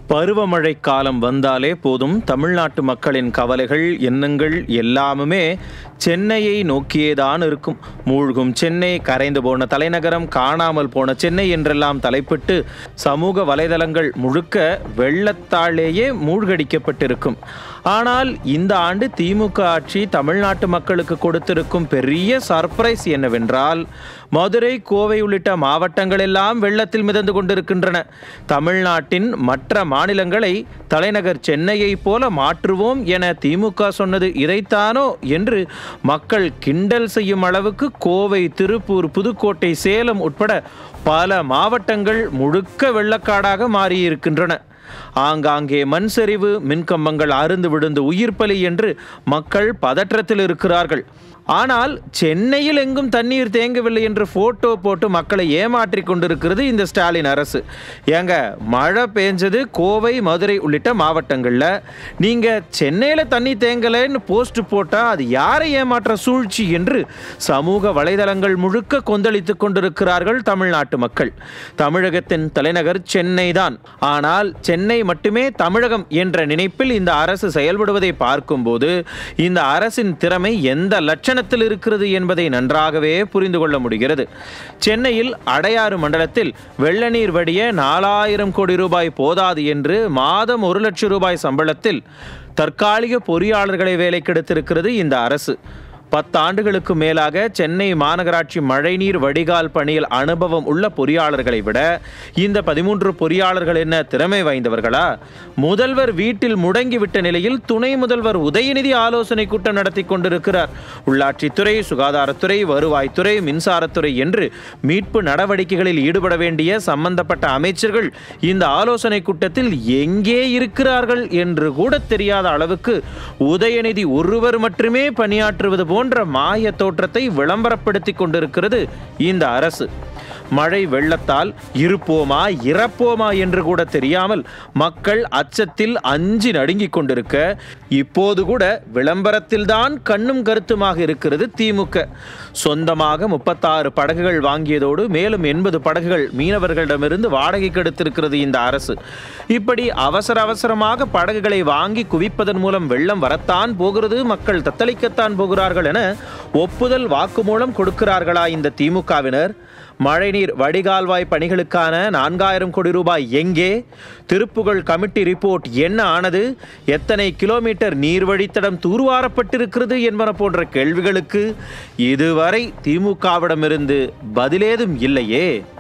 பருவமழை காலம் வந்தாலே போதும் தமிழ்நாட்டு மக்களின் கவலைகள் எண்ணங்கள் எல்லாமுமே சென்னையை நோக்கியேதான் இருக்கும் மூழ்கும் சென்னை கரைந்து போன தலைநகரம் காணாமல் போன சென்னை என்றெல்லாம் தலைப்பிட்டு சமூக வலைதளங்கள் முழுக்க வெள்ளத்தாலேயே மூழ்கடிக்கப்பட்டிருக்கும் ஆனால் இந்த ஆண்டு திமுக ஆட்சி தமிழ்நாட்டு மக்களுக்கு கொடுத்திருக்கும் பெரிய சர்ப்ரைஸ் என்னவென்றால் மதுரை கோவை உள்ளிட்ட மாவட்டங்கள் எல்லாம் வெள்ளத்தில் மிதந்து கொண்டிருக்கின்றன தமிழ்நாட்டின் மற்ற மாநிலங்களை தலைநகர் சென்னையைப் போல மாற்றுவோம் என திமுக சொன்னது இதைத்தானோ என்று மக்கள் கிண்டல் செய்யும் அளவுக்கு கோவை திருப்பூர் புதுக்கோட்டை சேலம் உட்பட பல மாவட்டங்கள் முழுக்க வெள்ளக்காடாக மாறியிருக்கின்றன ஆங்காங்கே மண் சரிவு மின்கம்பங்கள் அருந்து விழுந்து உயிர் பலி என்று மக்கள் பதற்றத்தில் இருக்கிறார்கள் ஆனால் சென்னையில் எங்கும் தண்ணீர் தேங்கவில்லை என்று போட்டோ போட்டு மக்களை ஏமாற்றி கொண்டிருக்கிறது இந்த ஸ்டாலின் அரசு ஏங்க மழை பெஞ்சது கோவை மதுரை உள்ளிட்ட மாவட்டங்களில் நீங்கள் சென்னையில் தண்ணி தேங்கலைன்னு போஸ்ட் போட்டால் அது யாரை ஏமாற்ற சூழ்ச்சி என்று சமூக வலைதளங்கள் முழுக்க கொந்தளித்துக் கொண்டிருக்கிறார்கள் தமிழ்நாட்டு மக்கள் தமிழகத்தின் தலைநகர் சென்னை தான் ஆனால் சென்னை மட்டுமே தமிழகம் என்ற நினைப்பில் இந்த அரசு செயல்படுவதை பார்க்கும்போது இந்த அரசின் திறமை எந்த லட்சணத்தில் இருக்கிறது என்பதை நன்றாகவே புரிந்து கொள்ள முடிகிறது சென்னையில் அடையாறு மண்டலத்தில் வெள்ள நீர் வடிய நாலாயிரம் கோடி ரூபாய் போதாது என்று மாதம் ஒரு லட்சம் ரூபாய் சம்பளத்தில் தற்காலிக பொறியாளர்களை வேலைக்கெடுத்திருக்கிறது இந்த அரசு பத்தாண்டுகளுக்கு மேலாக சென்னை மாநகராட்சி மழைநீர் வடிகால் பணியில் அனுபவம் உள்ள பொறியாளர்களை விட இந்த பதிமூன்று பொறியாளர்கள் என்ன திறமை வாய்ந்தவர்களா முதல்வர் வீட்டில் முடங்கிவிட்ட நிலையில் துணை முதல்வர் உதயநிதி ஆலோசனை கூட்டம் நடத்தி கொண்டிருக்கிறார் உள்ளாட்சித்துறை சுகாதாரத்துறை வருவாய்த்துறை மின்சாரத்துறை என்று மீட்பு நடவடிக்கைகளில் ஈடுபட வேண்டிய சம்பந்தப்பட்ட அமைச்சர்கள் இந்த ஆலோசனை கூட்டத்தில் எங்கே இருக்கிறார்கள் என்று கூட தெரியாத அளவுக்கு உதயநிதி ஒருவர் மட்டுமே பணியாற்றுவது போன்ற மாய தோற்றத்தை விளம்பரப்படுத்தி கொண்டிருக்கிறது இந்த அரசு மழை வெள்ளத்தால் இருப்போமா இறப்போமா என்று கூட தெரியாமல் மக்கள் அச்சத்தில் அஞ்சி நடுங்கிக் கொண்டிருக்க இப்போது கூட விளம்பரத்தில்தான் கண்ணும் கருத்துமாக இருக்கிறது திமுக சொந்தமாக முப்பத்தாறு படகுகள் வாங்கியதோடு மேலும் எண்பது படகுகள் மீனவர்களிடமிருந்து வாடகைக்கு எடுத்திருக்கிறது இந்த அரசு இப்படி அவசர அவசரமாக படகுகளை வாங்கி குவிப்பதன் மூலம் வெள்ளம் வரத்தான் போகிறது மக்கள் தத்தளிக்கத்தான் போகிறார்கள் என ஒப்புதல் வாக்குமூலம் கொடுக்கிறார்களா இந்த திமுகவினர் மழைநீர் வடிகால்வாய் பணிகளுக்கான நான்காயிரம் கோடி ரூபாய் எங்கே திருப்புகழ் கமிட்டி ரிப்போர்ட் என்ன ஆனது எத்தனை கிலோமீட்டர் நீர் வழித்தடம் தூர்வாரப்பட்டிருக்கிறது என்பன போன்ற கேள்விகளுக்கு இதுவரை திமுகவிடமிருந்து பதிலேதும் இல்லையே